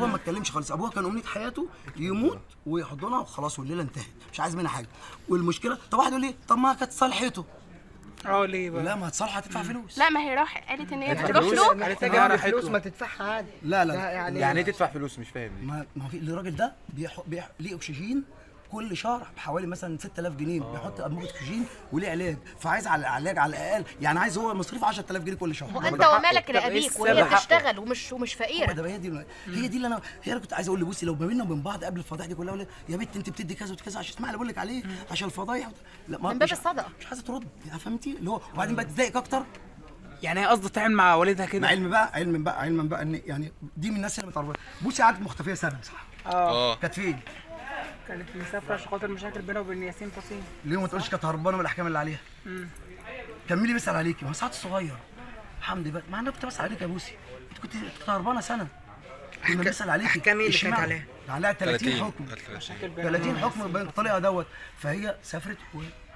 ابوها ما اتكلمش خالص ابوها كان امنيه حياته يموت ويحضنها وخلاص والليله انتهت مش عايز منها حاجه والمشكله طب واحد يقول لي طب ما كانت صالحته اه ليه بقى لا ما هتصالح هتدفع فلوس لا ما هي راح قالت ان هي يعني بتروح فلوس؟ له قالت محتاجه لها يعني راحت فلوس له. ما تدفعها عادي لا لا, لا، لا يعني يعني ايه تدفع فلوس مش فاهم دي ما ما في الراجل ده بيح... بيح... بيح... ليه اكسجين كل شهر بحوالي مثلا 6000 جنيه بيحط انبوبه اكسجين وليه علاج فعايز على العلاج على الاقل يعني عايز هو مصروف 10000 جنيه كل شهر وانت ومالك طب إيه رقابيك السبب وهي حقه؟ بتشتغل ومش ومش هو فقيره ده هي دي هي دي اللي انا هي انا كنت عايز اقول لبوسي لو ما بيننا وبين بعض قبل الفضايح دي كلها أقول لها يا بنت انت بتدي كذا وكذا عشان اسمع اللي بقول لك عليه عشان الفضايح لا ما من باب مش- الصدقة. مش عايزه ترد يعني فهمتي اللي هو وبعدين بقى تضايقك اكتر يعني هي قصدها تعمل مع والدها مع كده علم بقى علم بقى علما بقى ان يعني دي من الناس اللي متعرفه بوسي قعدت مختفيه سنه صح اه اه كانت فين؟ كانت مسافره عشان خاطر مشاكل بينها وبين ياسين فصيل ليه ما تقولش كانت هربانه من الاحكام اللي عليها؟ كملي بيسال عليكي ما هو ساعات صغير حمدي بقى مع انا كنت بسال عليك يا بوسي انت كنت كنت هربانه سنه كنا بنسال عليكي أحكام إيه اللي كانت اشمعنى؟ عليها؟ عليها 30 30 حكم 30 30 حكم بالطريقه دوت فهي سافرت و...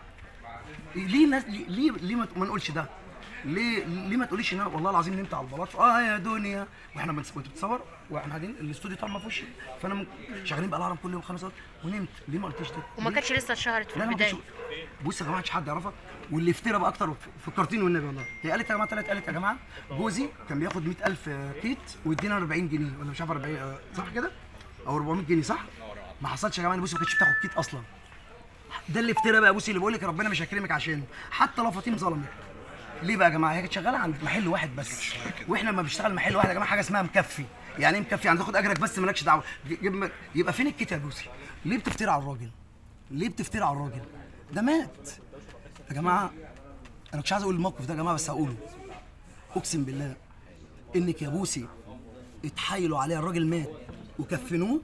ليه ناس ليه ليه, ليه ما ما نقولش ده؟ ليه ليه ما تقوليش ان انا والله العظيم نمت على البلاط اه يا دنيا واحنا بنس- كنت بتصور واحنا قاعدين الاستوديو طبعا ما فيهوش فانا من- شغالين بقى الهرم كل يوم خمس ساعات ونمت ليه ما قلتيش ده؟ وما ليه؟ كانتش لسه اتشهرت في لا لا ما البدايه كنتش بص يا جماعه مش حد يعرفها واللي افترى بقى اكتر فكرتيني والنبي والله هي قالت يا جماعه طلعت قالت يا جماعه جوزي كان بياخد 100000 كيت ويدينا 40 جنيه ولا مش عارف 40 آه، صح كده؟ او 400 جنيه صح؟ ما حصلش يا جماعه بصي ما كانتش بتاخد كيت اصلا ده اللي افترى بقى بصي اللي بقول لك ربنا مش هيكرمك عشانه حتى لو فاطمه ظلمت ليه بقى يا جماعه هي كانت شغاله عند محل واحد بس واحنا لما بنشتغل محل واحد يا جماعه حاجه اسمها مكفي يعني ايه مكفي يعني تاخد اجرك بس مالكش دعوه يبقى- يبقى فين الكيت يا بوسي ليه بتفتري على الراجل ليه بتفتري على الراجل ده مات يا جماعه انا مش عايز اقول الموقف ده يا جماعه بس هقوله اقسم بالله انك يا بوسي اتحايلوا عليها الراجل مات وكفنوه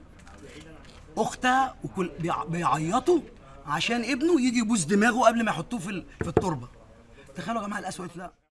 اختها وكل بيع- بيعيطوا عشان ابنه يجي يبوس دماغه قبل ما يحطوه في ال- في التربه تخيلوا يا جماعه الاسوأ لا